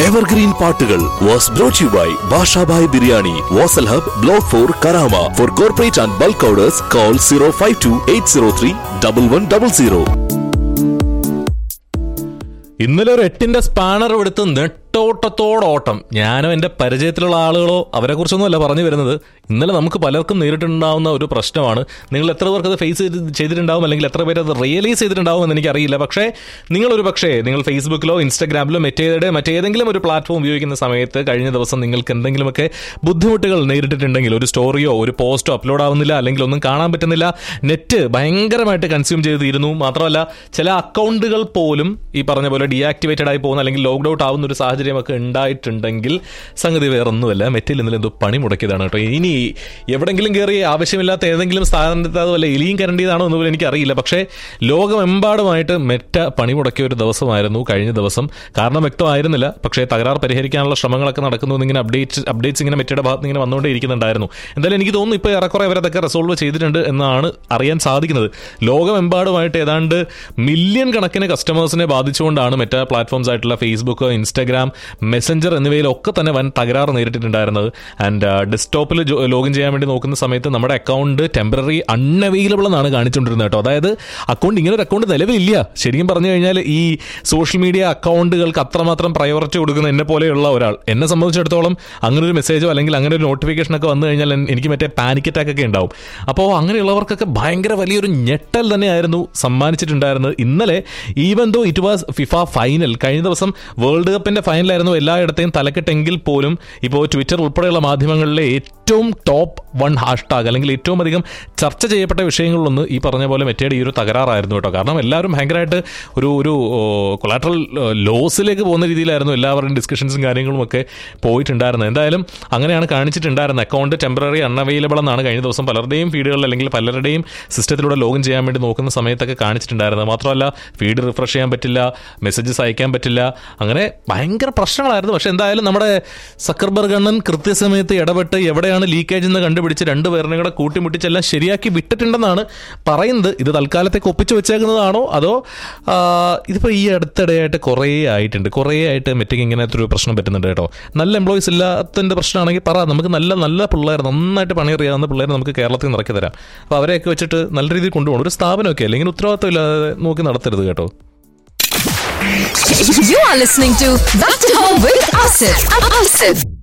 Evergreen പാട്ടുകൾ was brought you by Bashabhai biryani Vasal hub block four Karama for corporate and bulk orders call zero five two eight zero three double one double zero ഇന്നലെ ഒരു എട്ടിന്റെ spanner എടുത്ത് നെട്ടോട്ടത്തോടോട്ടം ഞാനോ എന്റെ പരിചയത്തിലുള്ള ആളുകളോ അവരെ കുറിച്ചൊന്നും അല്ല പറഞ്ഞു വരുന്നത് ഇന്നലെ നമുക്ക് പലർക്കും നേരിട്ടുണ്ടാവുന്ന ഒരു പ്രശ്നമാണ് നിങ്ങൾ എത്ര പേർക്ക് അത് ഫേസ് ചെയ്തിട്ടുണ്ടാവും അല്ലെങ്കിൽ എത്ര പേര് അത് റിയലൈസ് ചെയ്തിട്ടുണ്ടാവും എന്ന് എനിക്കറിയില്ല പക്ഷേ നിങ്ങളൊരു പക്ഷേ നിങ്ങൾ ഫേസ്ബുക്കിലോ ഇൻസ്റ്റാഗ്രാമിലോ മറ്റേടെ മറ്റേതെങ്കിലും ഒരു പ്ലാറ്റ്ഫോം ഉപയോഗിക്കുന്ന സമയത്ത് കഴിഞ്ഞ ദിവസം നിങ്ങൾക്ക് എന്തെങ്കിലുമൊക്കെ ബുദ്ധിമുട്ടുകൾ നേരിട്ടിട്ടുണ്ടെങ്കിൽ ഒരു സ്റ്റോറിയോ ഒരു പോസ്റ്റോ അപ്ലോഡ് ആവുന്നില്ല അല്ലെങ്കിൽ ഒന്നും കാണാൻ പറ്റുന്നില്ല നെറ്റ് ഭയങ്കരമായിട്ട് കൺസ്യൂം ചെയ്ത് തീരുന്നു മാത്രമല്ല ചില അക്കൗണ്ടുകൾ പോലും ഈ പറഞ്ഞ പോലെ ഡീആക്ടിവേറ്റഡ് ആയി പോകുന്ന അല്ലെങ്കിൽ ലോക്ക്ഡ് ഔട്ട് ആവുന്ന ഒരു സാഹചര്യമൊക്കെ ഉണ്ടായിട്ടുണ്ടെങ്കിൽ സംഗതി വേറൊന്നുമല്ല മെറ്റിൽ ഇന്നലെ എന്തോ പണി മുടക്കിയതാണ് കേട്ടോ ഇനി എവിടെങ്കിലും കയറി ആവശ്യമില്ലാത്ത ഏതെങ്കിലും സ്ഥാനത്ത് അതുപോലെ എലിയും കരണ്ടിയതാണോ എന്ന് പോലും എനിക്കറിയില്ല പക്ഷേ ലോകമെമ്പാടുമായിട്ട് മെറ്റ പണി മുടക്കിയ ഒരു ദിവസമായിരുന്നു കഴിഞ്ഞ ദിവസം കാരണം വ്യക്തമായിരുന്നില്ല പക്ഷേ തകരാർ പരിഹരിക്കാനുള്ള ശ്രമങ്ങളൊക്കെ നടക്കുന്നു എന്നിങ്ങനെ അപ്ഡേറ്റ് അപ്ഡേറ്റ്സ് ഇങ്ങനെ മെറ്റയുടെ ഭാഗത്ത് ഇങ്ങനെ വന്നുകൊണ്ടേ ഇരിക്കുന്നുണ്ടായിരുന്നു എന്തായാലും എനിക്ക് തോന്നുന്നു ഇപ്പോൾ ഏറെക്കുറെ അവരതൊക്കെ റിസോൾവ് ചെയ്തിട്ടുണ്ട് എന്നാണ് അറിയാൻ സാധിക്കുന്നത് ലോകമെമ്പാടുമായിട്ട് ഏതാണ്ട് മില്യൺ കണക്കിന് കസ്റ്റമേഴ്സിനെ ബാധിച്ചുകൊണ്ടാണ് മെറ്റ പ്ലാറ്റ്ഫോംസ് ആയിട്ടുള്ള ഫേസ്ബുക്ക് ഇൻസ്റ്റാഗ്രാം മെസ്സഞ്ചർ എന്നിവയിലൊക്കെ തന്നെ വൻ തകരാറ് നേരിട്ടിട്ടുണ്ടായിരുന്നത് ആൻഡ് ഡെസ്ക്ടോപ്പിൽ ലോഗിൻ ചെയ്യാൻ വേണ്ടി നോക്കുന്ന സമയത്ത് നമ്മുടെ അക്കൗണ്ട് ടെമ്പററി അൺഅവൈലബിൾ എന്നാണ് കാണിച്ചുകൊണ്ടിരുന്നത് കേട്ടോ അതായത് അക്കൗണ്ട് ഇങ്ങനെ ഒരു അക്കൗണ്ട് നിലവിലില്ല ശരിക്കും പറഞ്ഞു കഴിഞ്ഞാൽ ഈ സോഷ്യൽ മീഡിയ അക്കൗണ്ടുകൾക്ക് അത്രമാത്രം പ്രയോറിറ്റി കൊടുക്കുന്ന എന്നെ പോലെയുള്ള ഒരാൾ എന്നെ സംബന്ധിച്ചിടത്തോളം അങ്ങനെ ഒരു മെസ്സേജോ അല്ലെങ്കിൽ അങ്ങനെ ഒരു നോട്ടിഫിക്കേഷൻ ഒക്കെ വന്നു കഴിഞ്ഞാൽ എൻ- എനിക്ക് മറ്റേ പാനിക് അറ്റാക്ക് ഒക്കെ ഉണ്ടാവും അപ്പോൾ അങ്ങനെയുള്ളവർക്കൊക്കെ ഭയങ്കര വലിയൊരു ഞെട്ടൽ തന്നെയായിരുന്നു സമ്മാനിച്ചിട്ടുണ്ടായിരുന്നത് ഇന്നലെ even though it was FIFA final കഴിഞ്ഞ ദിവസം വേൾഡ് കപ്പിന്റെ ഫൈനലായിരുന്നു എല്ലായിടത്തെയും തലക്കെട്ടെങ്കിൽ പോലും ഇപ്പോൾ ട്വിറ്റർ ഉൾപ്പെടെയുള്ള മാധ്യമങ്ങളിലെ ഏറ്റവും ടോപ്പ് വൺ ഹാഷ്ടാഗ് അല്ലെങ്കിൽ ഏറ്റവും അധികം ചർച്ച ചെയ്യപ്പെട്ട വിഷയങ്ങളിലൊന്ന് ഈ പറഞ്ഞ പോലെ മെറ്റയുടെ ഈ ഒരു തകരാറായിരുന്നു കേട്ടോ കാരണം എല്ലാവരും ഭയങ്കരമായിട്ട് ഒരു ഒരു കൊളാട്രൽ ലോസിലേക്ക് പോകുന്ന രീതിയിലായിരുന്നു എല്ലാവരുടെയും ഡിസ്കഷൻസും കാര്യങ്ങളും ഒക്കെ പോയിട്ടുണ്ടായിരുന്നത് എന്തായാലും അങ്ങനെയാണ് കാണിച്ചിട്ടുണ്ടായിരുന്നത് അക്കൗണ്ട് ടെമ്പററി അൺഅവൈലബിൾ എന്നാണ് കഴിഞ്ഞ ദിവസം പലരുടെയും ഫീഡുകളിൽ അല്ലെങ്കിൽ പലരുടെയും സിസ്റ്റത്തിലൂടെ ലോഗിൻ ചെയ്യാൻ വേണ്ടി നോക്കുന്ന സമയത്തൊക്കെ കാണിച്ചിട്ടുണ്ടായിരുന്നത് മാത്രമല്ല ഫീഡ് റിഫ്രഷ് ചെയ്യാൻ പറ്റില്ല മെസ്സേജസ് അയക്കാൻ പറ്റില്ല അങ്ങനെ ഭയങ്കര പ്രശ്നങ്ങളായിരുന്നു പക്ഷെ എന്തായാലും നമ്മുടെ സക്കർബർഗ് അണ്ണൻ കൃത്യസമയത്ത് ഇടപെട്ട് എവിടെയാണ് ലീക്കേജ് എന്ന് കണ്ടുപിടിച്ച് രണ്ട് പേരിനെ കൂടെ കൂട്ടിമുട്ടിച്ചെല്ലാം ശരിയാക്കി വിട്ടിട്ടുണ്ടെന്നാണ് പറയുന്നത് ഇത് തൽക്കാലത്തേക്ക് ഒപ്പിച്ചു വെച്ചേക്കുന്നതാണോ അതോ ആ, ഇതിപ്പോ ഈ അടുത്തിടെയായിട്ട് കുറേ ആയിട്ടുണ്ട് കുറേ ആയിട്ട് മെറ്റിക്ക് ഇങ്ങനത്തെ ഒരു പ്രശ്നം പറ്റുന്നുണ്ട് കേട്ടോ നല്ല എംപ്ലോയീസ് ഇല്ലാത്തതിന്റെ പ്രശ്നമാണെങ്കിൽ പറ നമുക്ക് നല്ല നല്ല പിള്ളേർ നന്നായിട്ട് പണിയറിയാവുന്ന പിള്ളേർ നമുക്ക് കേരളത്തിൽ നിന്ന് ഇറക്കി തരാം അപ്പോൾ അവരെയൊക്കെ വെച്ചിട്ട് നല്ല രീതിയിൽ കൊണ്ടുപോകണം ഒരു സ്ഥാപനമൊക്കെ അല്ലെങ്കിൽ ഉത്തരവാദിത്തം ഇല്ലാതെ നോക്കി നടത്തരുത് കേട്ടോ You are listening to Back to Home with Asif. Asif.